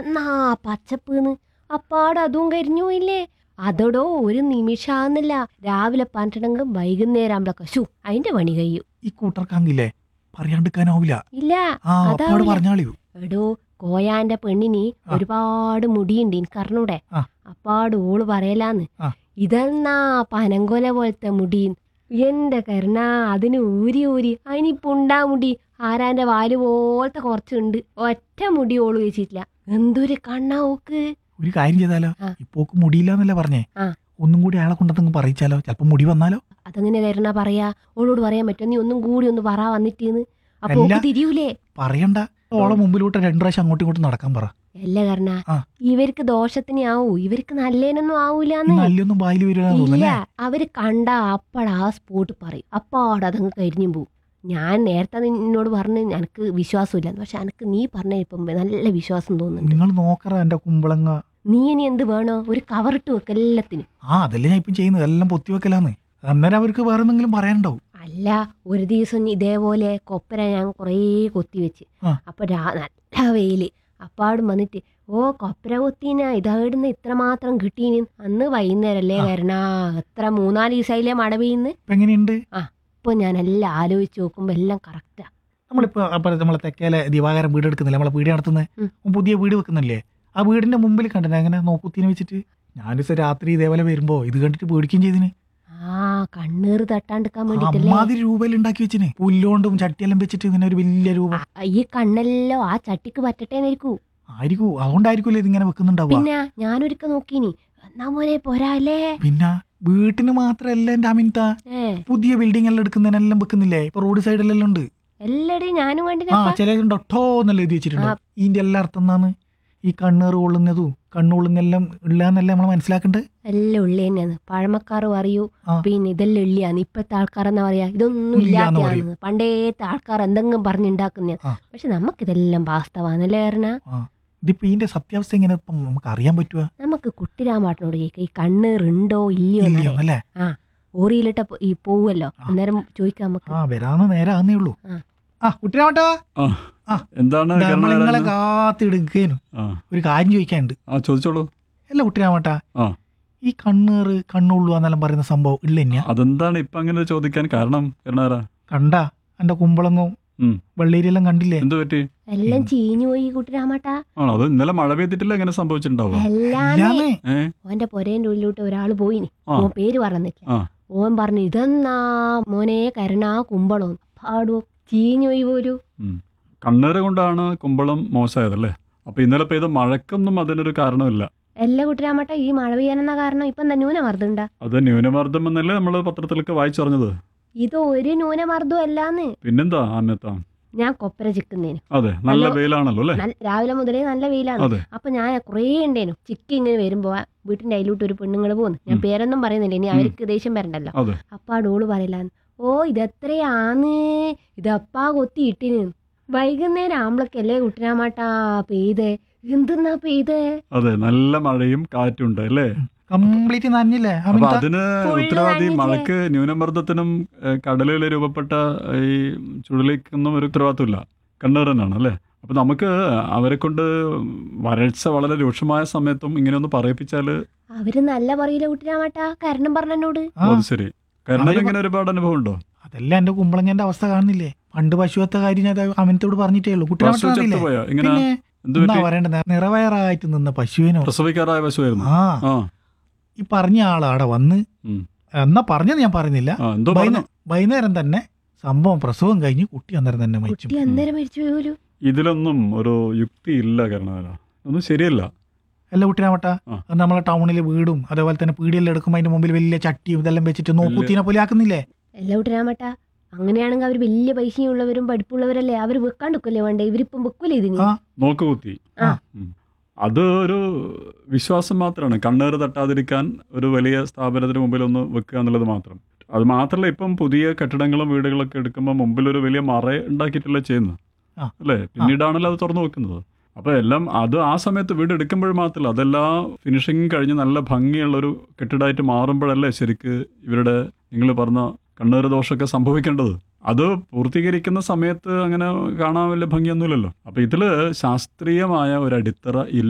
ഇതെന്നാ പച്ചപ്പ്ന്ന് അപ്പാട് അതും കരിഞ്ഞു പോയില്ലേ അതോടോ ഒരു നിമിഷാന്നില്ല രാവിലെ പറഞ്ഞിട്ടുണ്ടെങ്കിൽ വൈകുന്നേരം ആകുമ്പോഴൊക്കെ ഷു അതിന്റെ പണി കഴിയും ഈ കൂട്ടർക്കാങ്കില്ലേ പറയാണ്ടിരിക്കാനാവൂല ഇല്ല ആ അപ്പാട് അതാവൂല. പറഞ്ഞാളിയോ എടോ കോയാന്റെ പെണ്ണിന് ആ. ഒരുപാട് മുടിയുണ്ട് എനിക്കറിഞ്ഞൂടെ ആ. അപ്പാട് ഓള് പറയലാന്ന് ആ. ഇതെന്നാ പനങ്കൊല പോലത്തെ മുടി എന്റെ കരുണ അതിന് ഊരി ഊരി അതിനിപ്പോ ഉണ്ടാ മുടി ആരാന്റെ വാല് പോലത്തെ കുറച്ചുണ്ട് ഒറ്റ മുടി ഓള് വെച്ചിട്ടില്ല എന്തൊരു കണ്ണാ ഓക്ക് ഒരു കാര്യം ചെയ്താലോ ആ. ഇപ്പോക്ക് മുടിയില്ലാന്നല്ലേ പറഞ്ഞേ ആ. ഒന്നും കൂടി അയാളെ കൊണ്ടത്തങ്ങ് പറയിച്ചാലോ ചിലപ്പോ മുടി വന്നാലോ അതെങ്ങനെ കരുണ പറയാ ഓളോട് പറയാൻ പറ്റുമോ നീ ഒന്നും കൂടി ഒന്ന് പറ വന്നിട്ടേന്ന് അപ്പൊ അല്ല. ഓക്ക് തിരിയൂലേ പറയണ്ട ഓളെ മുമ്പിലൂട്ട് രണ്ടു പ്രാവശ്യം അങ്ങോട്ടും ഇങ്ങോട്ടും നടക്കാൻ പറ അല്ല കരുണ ആ. ഇവർക്ക് ദോഷത്തിന് ആവൂ ഇവർക്ക് നല്ലേനൊന്നും ഈ ആവൂലെന്ന് നല്ലൊന്നും വായിൽ വരിക ഇല്ല തോന്നുന്നല്ലേ അവര് കണ്ട അപ്പടാ ആ സ്പോട്ട് പറയും അപ്പാട് അതങ്ങ് കരിഞ്ഞു പോവും ഞാൻ നേരത്തെ നിന്നോട് പറഞ്ഞ് എനിക്ക് വിശ്വാസമില്ല പക്ഷെ എനിക്ക് നീ പറഞ്ഞ ഇപ്പം നല്ല വിശ്വാസം തോന്നുന്നുണ്ട് നിങ്ങൾ നോക്കറ എന്റെ കുമ്പളങ്ങ നീ ഇനി എന്ത് വേണോ ഒരു കവറിട്ട് വെക്ക് എല്ലാത്തിനും ആ അതല്ലേ ഞാൻ ഇപ്പം ചെയ്യുന്നത് എല്ലാം പൊത്തിവെക്കലാന്ന് അന്നേരം അവർക്ക് വേറെ എന്തെങ്കിലും പറയാനുണ്ടാവും അല്ല ഒരു ദിവസം ഇതേപോലെ കൊപ്പര ഞാൻ കുറേ കൊത്തി വെച്ച് ആ. അപ്പൊ രാ- നല്ല വെയില് അപ്പാടും വന്നിട്ട് ഓ കൊപ്പര കൊത്തീന ഇതായിടുന്ന ഇത്രമാത്രം കിട്ടീന് അന്ന് വൈകുന്നേരല്ലേ ആ. വരണ എത്ര മൂന്നാല് ദിവസമായില്ലേ മഴ പെയ്യുന്ന് ഇപ്പൊ എങ്ങനെയുണ്ട് ഇപ്പൊ ഞാൻ എല്ലാം ആലോചിച്ച് നോക്കുമ്പോ എല്ലാം കറക്റ്റാ നമ്മളിപ്പോ അപ്പൊ നമ്മളെ തെക്കേലെ ദിവാകരൻ വീട് എടുക്കുന്നില്ല നമ്മളെ വീട് നടത്തുന്നത് ഉം. പുതിയ വീട് വെക്കുന്നില്ലേ ആ വീടിന്റെ മുമ്പിൽ കണ്ടില്ല അങ്ങനെ നോക്കുത്തിന് വെച്ചിട്ട് ഞാനിപ്പോ രാത്രി ഇതേപോലെ വരുമ്പോ ഇത് കണ്ടിട്ട് പേടിക്കുകയും ചെയ്തിന് ആ കണ്ണീറ് തട്ടാണ്ടിക്കാൻ ആ വേണ്ടിട്ടല്ലേ അമ്മാതിരി രൂപയിൽ ഉണ്ടാക്കി വെച്ചിന് പുല്ലോണ്ടും ചട്ടിയെല്ലാം വെച്ചിട്ട് ഇങ്ങനെ ഒരു വലിയ രൂപം ഈ കണ്ണെല്ലോ ആ ചട്ടിക്ക് പറ്റട്ടേന്നായിരിക്കൂ ആയിരിക്കും അതുകൊണ്ടായിരിക്കുമല്ലോ ഇതിങ്ങനെ വെക്കുന്നുണ്ടാവുക പിന്നെ ഞാനൊരുക്ക നോക്കീനി എന്നാ മോനെ പോരാല്ലേ പിന്നെ വീട്ടിന് മാത്രല്ല എന്റെ അമിൻത ഏ പുതിയ ബിൽഡിംഗ് എല്ലാം എടുക്കുന്നതിനെല്ലാം വെക്കുന്നില്ലേ ഇപ്പൊ റോഡ് സൈഡിലെല്ലാം ഉണ്ട് എല്ലാടെയും ഞാനും ആ കണ്ടിനപ്പ ചിലരുണ്ട് ഒട്ടോ എന്നല്ല എഴുതി വെച്ചിട്ടുണ്ട് ആ. ഇതിന്റെ എല്ലാ അർത്ഥം എന്നാണ് ഈ കണ്ണേറ് കൊള്ളുന്നതും കണ്ണുകൊള്ളുന്നെല്ലാം ഇല്ലാന്നല്ലേ നമ്മൾ മനസ്സിലാക്കണ്ടേ എല്ലാം ഉള്ളി തന്നെയാണ് പഴമക്കാർ പറയൂ ആ. പിന്നെ ഇതെല്ലാം ഉള്ളിയാന്ന് ഇപ്പത്തെ ആൾക്കാർ എന്നാ പറയാ ഇതൊന്നും ഇല്ലാന്ന് ഇല്ലാത്തതാണ് പണ്ടേത്തെ ആൾക്കാർ എന്തെങ്കിലും പറഞ്ഞുണ്ടാക്കുന്ന ആ. പക്ഷെ നമുക്കിതെല്ലാം വാസ്തവാന്നല്ലേ പറഞ്ഞ ഇതിപ്പോ ഇതിന്റെ സത്യാവസ്ഥ എങ്ങനെ ഇപ്പം നമുക്ക് അറിയാൻ പറ്റുക നമുക്ക് കുട്ടിരാമാട്ടിനോട് ചോദിക്കാം ഈ കണ്ണീറുണ്ടോ ഇല്ലയോ ഇല്ലയോ എന്നറിയാൻ. അല്ലേ ഓറിയിലിട്ട പോ- ഈ പോവല്ലോ ആ. അന്നേരം ചോദിക്കാം നമുക്ക് ആ വരാന്ന് നേരെ ആന്നേ ഉള്ളൂ ആ. ആ കുട്ടിരാമട്ടോ എന്താണ് നമ്മൾ കരുണാകരൻ? നിങ്ങളെ കാത്തിടുക്കേനു ആ ഒരു കാര്യം ചോദിക്കാനുണ്ട് ആ ചോദിച്ചോളൂ അല്ല കുട്ടിരാമട്ടാ ആ. ഈ കണ്ണേറ് കണ്ണുള്ളു എന്നെല്ലാം പറയുന്ന സംഭവം ഇല്ല തന്നെയാ അതെന്താണ് ഇപ്പൊ അങ്ങനെ ചോദിക്കാൻ കാരണം കരുണാകര കണ്ട എന്റെ കുമ്പളങ്ങും ഉം. വെള്ളേരിയെല്ലാം കണ്ടില്ലേ എന്ത് പറ്റി എല്ലാം ഉം. ചീഞ്ഞു പോയി കുട്ടിരാമാട്ടാ ആണോ അത് ഇന്നലെ മഴ പെയ്തിട്ടില്ല എങ്ങനെ സംഭവിച്ചിട്ടുണ്ടാവുക എല്ലാന്നേ ഇല്ലാന്നേ ഏ ഓന്റെ പൊരേന്റെ ഉള്ളിലോട്ട് ഒരാള് പോയിനി ആ. ഓൻ പേര് പറഞ്ഞില്ല ആ. ഓൻ പറഞ്ഞു ഇതെന്നാ മോനെ കരുണാ കുമ്പളോ പാടോ ചീഞ്ഞു പോയി പോലും കണ്ണേറ് കൊണ്ടാണ് കുമ്പളം മോശമായതല്ലേ അപ്പൊ ഇന്നലെ പെയ്ത മഴക്കൊന്നും അതിനൊരു കാരണമില്ല എല്ലാ കുട്ടിരാമട്ട ഈ മഴ പെയ്യാനെന്ന കാരണം ഇപ്പം എന്താ ന്യൂനമർദ്ദണ്ട അത് ന്യൂനമർദ്ദം എന്നല്ലേ നമ്മൾ പത്രത്തിലൊക്കെ വായിച്ചറിഞ്ഞത് ഇത് ഒരു ന്യൂനമർദ്ദം അല്ലാന്ന് പിന്നെന്താ ആന്നത്ത ഞാൻ കൊപ്പര ചിക്കുന്നേനു അതെ നല്ല നല്ല- വെയിലാണല്ലോ അല്ലേ നല്ല- രാവിലെ മുതലേ നല്ല വെയിലാണ് അതെ അപ്പൊ ഞാൻ കുറേ ഉണ്ടേനു ചിക്കി ഇങ്ങനെ വരുമ്പോ ആ വീട്ടിന്റെ അതിലോട്ട് ഒരു പെണ്ണുങ്ങൾ പോന്നു ഞാൻ ഉം. പേരൊന്നും പറയുന്നില്ല ഇനി ഉം. അവർക്ക് ദേഷ്യം വരണ്ടല്ലോ അതെ അപ്പൊ ആ ഡോള് പറയലാന്ന് ഓ ഇതെത്രയാന്ന് ഇതപ്പാ കൊത്തി ഇട്ടിന് വൈകുന്നേരം ആമ്പളക്കല്ലേ കുട്ടിനാമാട്ടാ പെയ്തേ എന്തെന്നാ പെയ്തേ അതെ നല്ല മഴയും കാറ്റും ഉണ്ട് അല്ലേ കംപ്ലീറ്റ് നനഞ്ഞില്ലേ അപ്പൊ അമിത അതിന് ഫുള്ള് ഉത്തരവാദി നനഞ്ഞില്ലേ? മഴക്ക് ന്യൂനമർദ്ദത്തിനും ഏഹ്, കടലിൽ രൂപപ്പെട്ട ഈ ചുഴലിക്കൊന്നും ഒരു ഉത്തരവാദിത്വമില്ല കണ്ണേറനാണ് അല്ലേ അപ്പൊ നമുക്ക് അവരെ കൊണ്ട് വരൾച്ച വളരെ രൂക്ഷമായ സമയത്തും ഇങ്ങനെ ഒന്ന് പറയിപ്പിച്ചാല് അവര് നല്ല പറയില്ല കുട്ടിനാമാട്ടാ കരണം പറഞ്ഞോട് ആ, അത് ശരി കരുണന് അവര് ഇങ്ങനെ ഒരുപാട് അനുഭവം ഉണ്ടോ അതെല്ലാം എന്റെ കുമ്പളങ്ങന്റെ അവസ്ഥ കാണുന്നില്ലേ പണ്ട് പശുവത്തെ കാര്യം ഞാൻ അമിനത്തോട് പറഞ്ഞിട്ടേ ഉള്ളൂ പശു കുട്ടിരാമട്ട ചത്തുപോയോ ഇങ്ങനെ പിന്നെ എന്ത് എന്താ പറ്റി പറയണ്ട നിറവയറായിട്ട് നിന്ന പശുവിനോ പ്രസവിക്കാറായ പശുവായിരുന്നു ആ ആ ഈ പറഞ്ഞ ആള് അവിടെ വന്ന് ഉം. എന്നാ പറഞ്ഞത് ഞാൻ പറയുന്നില്ല ആ എന്തോ പറഞ്ഞു വൈകുന്നേരം തന്നെ സംഭവം പ്രസവം കഴിഞ്ഞ് കുട്ടി അന്നേരം തന്നെ മരിച്ചു കുട്ടി അന്നേരം മരിച്ചു പോലും ഇതിലൊന്നും ഒരു യുക്തി ഇല്ല കരുണാകര ഒന്നും ശരിയല്ല അല്ല കുട്ടിരാമട്ട ആ. അത് നമ്മളെ ടൗണിലെ വീടും അതേപോലെ തന്നെ പീടിയെല്ലാം എടുക്കുമ്പോൾ അതിന്റെ മുമ്പിൽ വലിയ ചട്ടിയും ഇതെല്ലാം വെച്ചിട്ട് നോക്കുത്തീനെ പോലെ ആക്കുന്നില്ലേ എല്ലാ കുട്ടിനാമാട്ടാ അങ്ങനെയാണെങ്കിൽ അവർ വലിയ പൈസയുള്ളവരും പഠിപ്പുള്ളവരല്ലേ അവർ വെക്കാണ്ടിരിക്കല്ലേ വേണ്ടേ ഇവരിപ്പം വെക്കൂലേ ഇതിന് ആ. നോക്കുകുത്തി ആ. ഉം. അത് ഒരു വിശ്വാസം മാത്രമാണ് കണ്ണേറ് തട്ടാതിരിക്കാൻ ഒരു വലിയ സ്ഥാപനത്തിന് മുമ്പിൽ ഒന്ന് വെക്കുക എന്നുള്ളത് മാത്രം അത് മാത്രമല്ല ഇപ്പം പുതിയ കെട്ടിടങ്ങളും വീടുകളൊക്കെ എടുക്കുമ്പോൾ മുമ്പിൽ ഒരു വലിയ മറ ഉണ്ടാക്കിയിട്ടല്ലേ ചെയ്യുന്നത് ആ. അല്ലേ പിന്നീടാണല്ലോ അത് തുറന്നു വെക്കുന്നത് അപ്പോൾ എല്ലാം അത് ആ സമയത്ത് വീട് എടുക്കുമ്പോൾ മാത്രമല്ല അതെല്ലാം ഫിനിഷിങ് കഴിഞ്ഞ് നല്ല ഭംഗിയുള്ളൊരു കെട്ടിടമായിട്ട് മാറുമ്പോഴല്ലേ ശരിക്ക് ഇവരുടെ നിങ്ങൾ പറഞ്ഞ കണ്ണേറ് ദോഷമൊക്കെ സംഭവിക്കേണ്ടത് അത് പൂർത്തീകരിക്കുന്ന സമയത്ത് അങ്ങനെ കാണാൻ വലിയ ഭംഗിയൊന്നുമില്ലല്ലോ അപ്പോൾ ഇതിൽ ശാസ്ത്രീയമായ ഒരു അടിത്തറ ഇല്ല